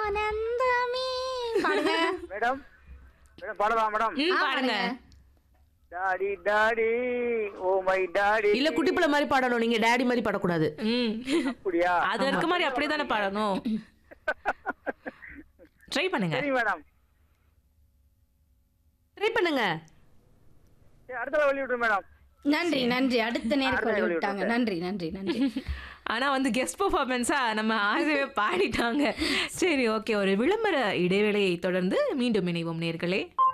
ஆனந்தமே பாடுங்க madam madam பாடலாம் மேடம் ம் ஆ, பாடுங்க daddy daddy oh my daddy இல்ல குட்டி பிள்ளை மாதிரி பாடணும் நீங்க டேடி மாதிரி பாடக்கூடாது ம் அப்படியா அது இருக்க மாதிரி அப்படியே தானே பாடணும் ட்ரை பண்ணுங்க சரி மேடம் ட்ரை பண்ணுங்க சரி, அடுத்த வழி விட்டுரு மேடம் நன்றி நன்றி அடுத்த நேருக்கு அடுத்த வழி விட்டாங்க நன்றி நன்றி நன்றி ஆனா வந்து கெஸ்ட் பெர்ஃபார்மன்ஸா நம்ம ஆகவே பாடிட்டாங்க சரி ஓகே ஒரு விளம்பர இடைவேளையை தொடர்ந்து மீண்டும் இணைவோம் நேர்களே